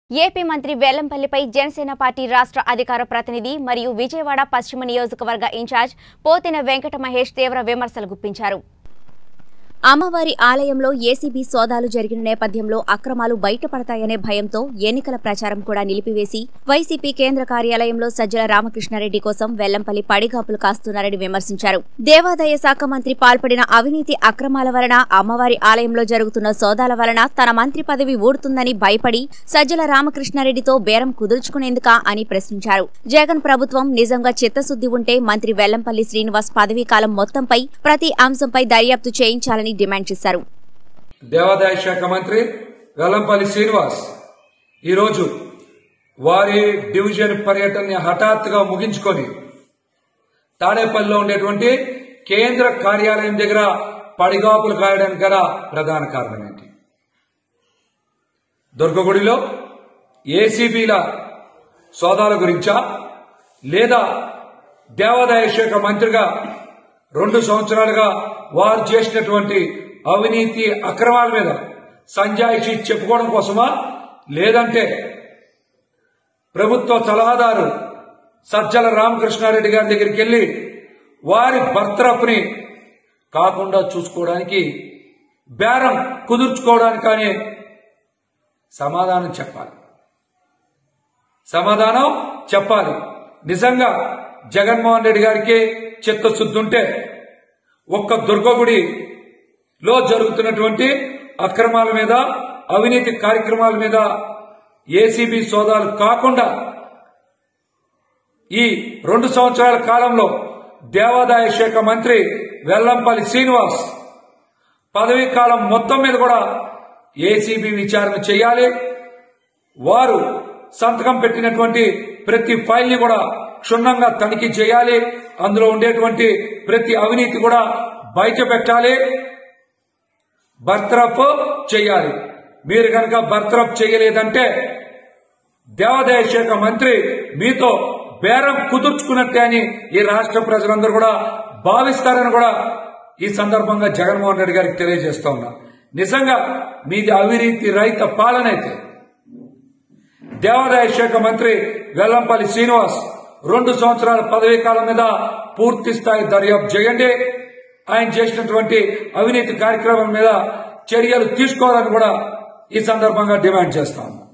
AP మంత్రి వెల్లంపల్లిపై Janasena party రాష్ట్ర అధికార ప్రతినిధి మరియు విజయవాడ పశ్చిమ నియోజకవర్గ ఇన్ఛార్జ్ పోతిన వెంకట మహేష్ తీవ్ర విమర్శలు గుప్పించారు అమ్మవారి ఆలయంలో ఏసీబీ సోదాలు జరిగిన నేపథ్యంలో అక్రమాలు బయటపడతాయనే భయంతో ఎన్నికల ప్రచారం కూడా నిలిపివేసి వైసీపీ కేంద్ర కార్యాలయంలో సజ్జల రామకృష్ణారెడ్డి కోసం వెల్లంపల్లి పడిగాపులు కాస్తున్నారని విమర్శించారు దేవాదాయ శాఖ మంత్రి పాల్పడిన అవినీతి అక్రమాల వలన అమ్మవారి ఆలయంలో జరుగుతున్న సోదాల వలన తన మంత్రి పదవి ఊడుతుందని భయపడి సజ్జల రామకృష్ణారెడ్డితో బేరం కుదుర్చుకునేందుకా అని ప్రశ్నించారు జగన్ ప్రభుత్వం నిజంగా చిత్తశుద్ది ఉంటే మంత్రి వెల్లంపల్లి శ్రీనివాస్ పదవీ కాలం మొత్తంపై ప్రతి అంశంపై దర్యాప్తు చేయించాలని డిమాండ్ చేశారు దేవాదాయ శాఖ మంత్రి వెల్లంపల్లి శ్రీనివాస్ ఈరోజు వారి డివిజన్ పర్యటనని హఠాత్తుగా ముగించుకొని తాడేపల్లిలో ఉండేటువంటి కేంద్ర కార్యాలయం దగ్గర పడిగాపులు కాయడానికి గల ప్రధాన కారణం ఏంటి దుర్గగుడిలో ఏసీబీల సోదాల గురించా లేదా దేవాదాయ శాఖ మంత్రిగా రెండు సంవత్సరాలుగా వారు చేసినటువంటి అవినీతి అక్రమాల మీద సంజాయిషి చెప్పుకోవడం కోసమా లేదంటే ప్రభుత్వ సలహాదారు సజ్జల రామకృష్ణారెడ్డి గారి దగ్గరికి వెళ్లి వారి బర్తరఫ్ని కాకుండా చూసుకోవడానికి బేరం కుదుర్చుకోవడానికనే సమాధానం చెప్పాలి సమాధానం చెప్పాలి నిజంగా జగన్మోహన్ రెడ్డి గారికి చిత్తశుద్ధి ఉంటే ఒక్క దుర్గగుడిలో జరుగుతున్నటువంటి అక్రమాల మీద అవినీతి కార్యక్రమాల మీద ఏసీబీ సోదాలు కాకుండా ఈ రెండు సంవత్సరాల కాలంలో దేవాదాయ శాఖ మంత్రి వెల్లంపల్లి శ్రీనివాస్ పదవీ కాలం మొత్తం మీద కూడా ఏసీబీ విచారణ చేయాలి వారు సంతకం పెట్టినటువంటి ప్రతి ఫైల్ ని కూడా క్షుణ్ణంగా తనిఖీ చేయాలి అందులో ఉండేటువంటి ప్రతి అవినీతి కూడా బయట పెట్టాలి బర్తరఫ్ చేయాలి మీరు కనుక బర్తరఫ్ చేయలేదంటే దేవాదాయ శాఖ మంత్రి మీతో బేరం కుదుర్చుకున్నట్టే అని ఈ రాష్ట్ర ప్రజలందరూ కూడా భావిస్తారని కూడా ఈ సందర్భంగా జగన్మోహన్ రెడ్డి గారికి తెలియజేస్తా ఉన్నా నిజంగా మీది అవినీతి రహిత పాలన అయితే దేవాదాయ శాఖ మంత్రి వెల్లంపల్లి శ్రీనివాస్ రెండు సంవత్సరాల పదవీ కాలం మీద పూర్తి స్థాయి దర్యాప్తు చేయండి ఆయన చేసినటువంటి అవినీతి కార్యక్రమం మీద చర్యలు తీసుకోవాలని కూడా ఈ సందర్భంగా డిమాండ్ చేస్తాము